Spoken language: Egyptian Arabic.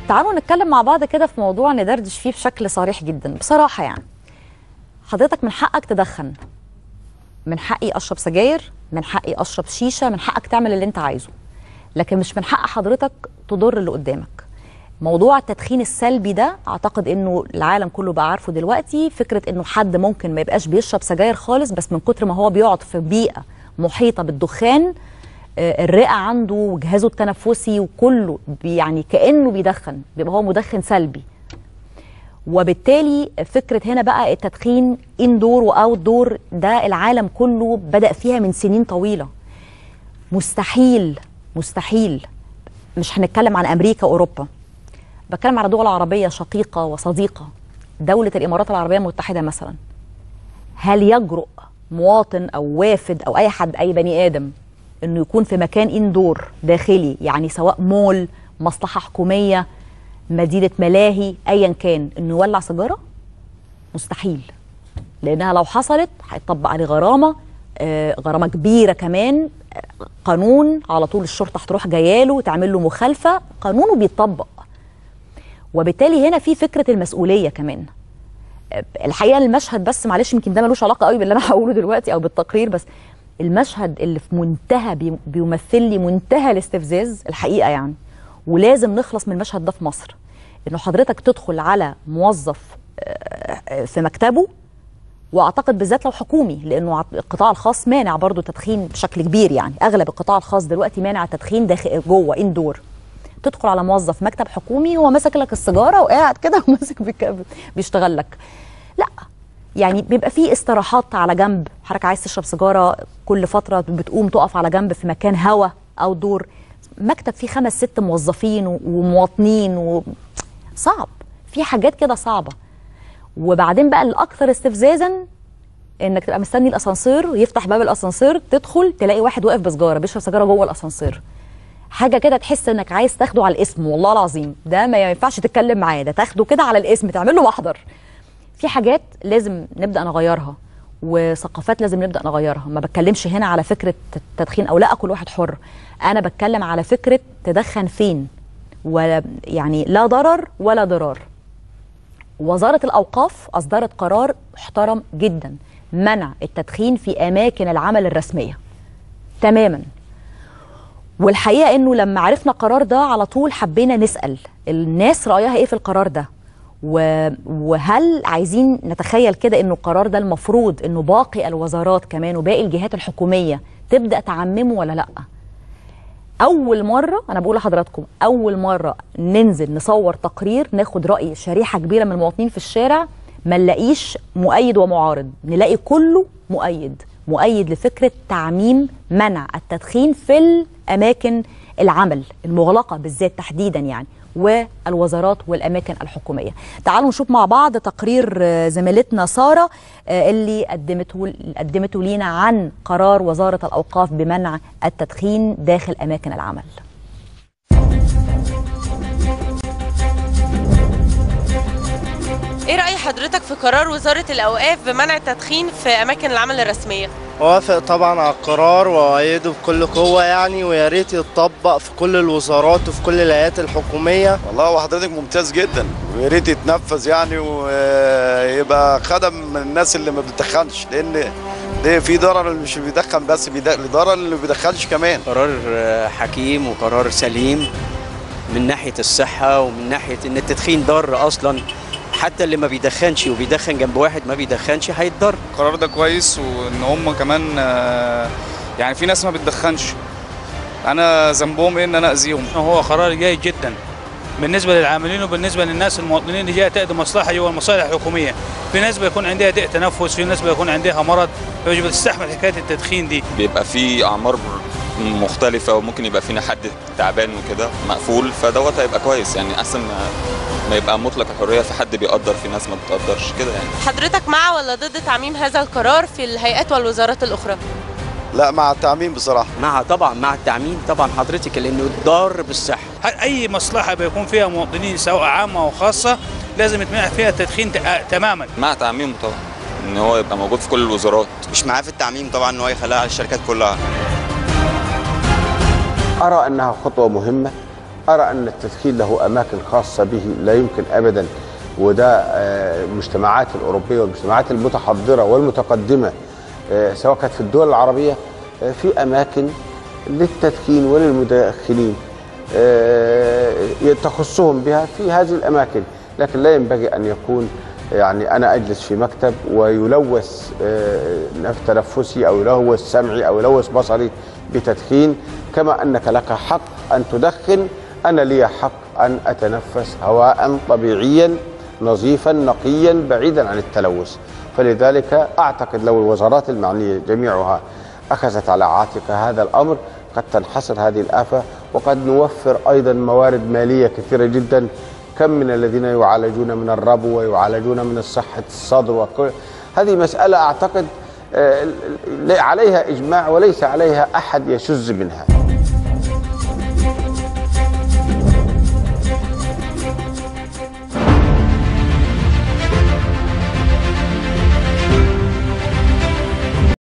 تعالوا نتكلم مع بعض كده في موضوع ندردش فيه بشكل صريح جدا بصراحه يعني حضرتك من حقك تدخن من حقي اشرب سجاير من حقي اشرب شيشه من حقك تعمل اللي انت عايزه لكن مش من حق حضرتك تضر اللي قدامك موضوع التدخين السلبي ده اعتقد انه العالم كله بقى عارفه دلوقتي فكره انه حد ممكن ما يبقاش بيشرب سجاير خالص بس من كتر ما هو بيقعد في بيئه محيطه بالدخان آه، الرئه عنده وجهازه التنفسي وكله بي- يعني كانه بيدخن بيبقى هو مدخن سلبي وبالتالي فكره هنا بقى التدخين اندور واوت دور ده العالم كله بدا فيها من سنين طويله مستحيل مستحيل مش هنتكلم عن امريكا واوروبا بتكلم على دول عربيه شقيقه وصديقه دوله الامارات العربيه المتحده مثلا هل يجرؤ مواطن او وافد او اي حد اي بني ادم انه يكون في مكان اندور داخلي يعني سواء مول مصلحه حكوميه مدينه ملاهي ايا كان انه يولع سيجاره مستحيل لانها لو حصلت هيطبق عليه غرامه آه، غرامه كبيره كمان آه، قانون على طول الشرطه هتروح جاياله تعمل له مخالفه قانونه بيتطبق وبالتالي هنا في فكره المسؤوليه كمان آه، الحقيقه المشهد بس معلش يمكن ده ملوش علاقه قوي باللي انا هقوله دلوقتي او بالتقرير بس المشهد اللي في منتهى بي- بيمثل لي منتهى الاستفزاز الحقيقه يعني ولازم نخلص من المشهد ده في مصر انه حضرتك تدخل على موظف آه، آه، في مكتبه واعتقد بالذات لو حكومي لانه عط- القطاع الخاص مانع برضو تدخين بشكل كبير يعني اغلب القطاع الخاص دلوقتي مانع التدخين داخل جوه اندور تدخل على موظف مكتب حكومي هو ماسك لك السيجاره وقاعد كده وماسك بيك- بيشتغل لك لا يعني بيبقى في استراحات على جنب حضرتك عايز تشرب سيجاره كل فتره بتقوم تقف على جنب في مكان هوا او دور مكتب فيه خمس ست موظفين و- ومواطنين و... صعب في حاجات كده صعبه وبعدين بقى الاكثر استفزازا انك تبقى مستني الاسانسير يفتح باب الاسانسير تدخل تلاقي واحد واقف بسجاره بيشرب سيجاره جوه الاسانسير حاجه كده تحس انك عايز تاخده على الاسم والله العظيم ده ما ينفعش تتكلم معاه ده تاخده كده على الاسم تعمل له محضر في حاجات لازم نبدا نغيرها وثقافات لازم نبدا نغيرها ما بتكلمش هنا على فكره التدخين او لا كل واحد حر انا بتكلم على فكره تدخن فين ويعني لا ضرر ولا ضرار وزارة الأوقاف أصدرت قرار محترم جدا منع التدخين في أماكن العمل الرسمية تماما والحقيقة أنه لما عرفنا القرار ده على طول حبينا نسأل الناس رأيها إيه في القرار ده و- وهل عايزين نتخيل كده أنه القرار ده المفروض أنه باقي الوزارات كمان وباقي الجهات الحكومية تبدأ تعممه ولا لأ اول مره انا بقول لحضراتكم اول مره ننزل نصور تقرير ناخد راي شريحه كبيره من المواطنين في الشارع ما نلاقيش مؤيد ومعارض نلاقي كله مؤيد مؤيد لفكره تعميم منع التدخين في الاماكن العمل المغلقه بالذات تحديدا يعني والوزارات والاماكن الحكوميه. تعالوا نشوف مع بعض تقرير آه، زميلتنا ساره آه، اللي قدمته قدمته لينا عن قرار وزاره الاوقاف بمنع التدخين داخل اماكن العمل. ايه رأي حضرتك في قرار وزارة الأوقاف بمنع التدخين في أماكن العمل الرسمية؟ وافق طبعا على القرار وايده بكل قوه يعني ويا ريت يتطبق في كل الوزارات وفي كل الهيئات الحكوميه والله هو حضرتك ممتاز جدا ويا ريت يتنفذ يعني ويبقى خدم من الناس اللي ما بتدخنش لان ده في ضرر اللي مش بيدخن بس بيدخل ضرر اللي ما بيدخنش كمان قرار آه، حكيم وقرار سليم من ناحيه الصحه ومن ناحيه ان التدخين ضار اصلا حتى اللي ما بيدخنش وبيدخن جنب واحد ما بيدخنش هيتضر القرار ده كويس وان هم كمان آه، يعني في ناس ما بتدخنش انا ذنبهم ايه ان انا اذيهم هو قرار جيد جدا بالنسبه للعاملين وبالنسبه للناس المواطنين اللي جايه تقدم مصلحه جوا المصالح الحكوميه في ناس بيكون عندها ضيق تنفس في ناس بيكون عندها مرض فمش بتستحمل حكايه التدخين دي بيبقى في اعمار مختلفة وممكن يبقى فينا حد تعبان وكده مقفول فدوت هيبقى كويس يعني احسن ما- ما يبقى مطلق الحرية في حد بيقدر في ناس ما بتقدرش كده يعني حضرتك مع ولا ضد تعميم هذا القرار في الهيئات والوزارات الأخرى؟ لا مع التعميم بصراحه مع طبعا مع التعميم طبعا حضرتك لانه ضار بالصحه اي مصلحه بيكون فيها مواطنين سواء عامه او خاصه لازم يتمنع فيها التدخين ت- آه، تماما مع تعميمه طبعا ان هو يبقى موجود في كل الوزارات مش معاه في التعميم طبعا ان هو يخليها على الشركات كلها أرى أنها خطوة مهمة أرى أن التدخين له أماكن خاصة به لا يمكن أبدا وده آه، المجتمعات الأوروبية والمجتمعات المتحضرة والمتقدمة آه، سواء كانت في الدول العربية آه، في أماكن للتدخين وللمدخنين آه، تخصهم بها في هذه الأماكن لكن لا ينبغي أن يكون يعني أنا أجلس في مكتب ويلوث آه، نف- تنفسي أو يلوث سمعي أو يلوث بصري بتدخين كما أنك لك حق أن تدخن أنا لي حق أن أتنفس هواء طبيعيا نظيفا نقيا بعيدا عن التلوث فلذلك أعتقد لو الوزارات المعنية جميعها أخذت على عاتقها هذا الأمر قد تنحصر هذه الآفة وقد نوفر أيضا موارد مالية كثيرة جدا كم من الذين يعالجون من الربو ويعالجون من صحة الصدر وكل هذه مسألة أعتقد آه، ل- عليها إجماع وليس عليها أحد يشذ منها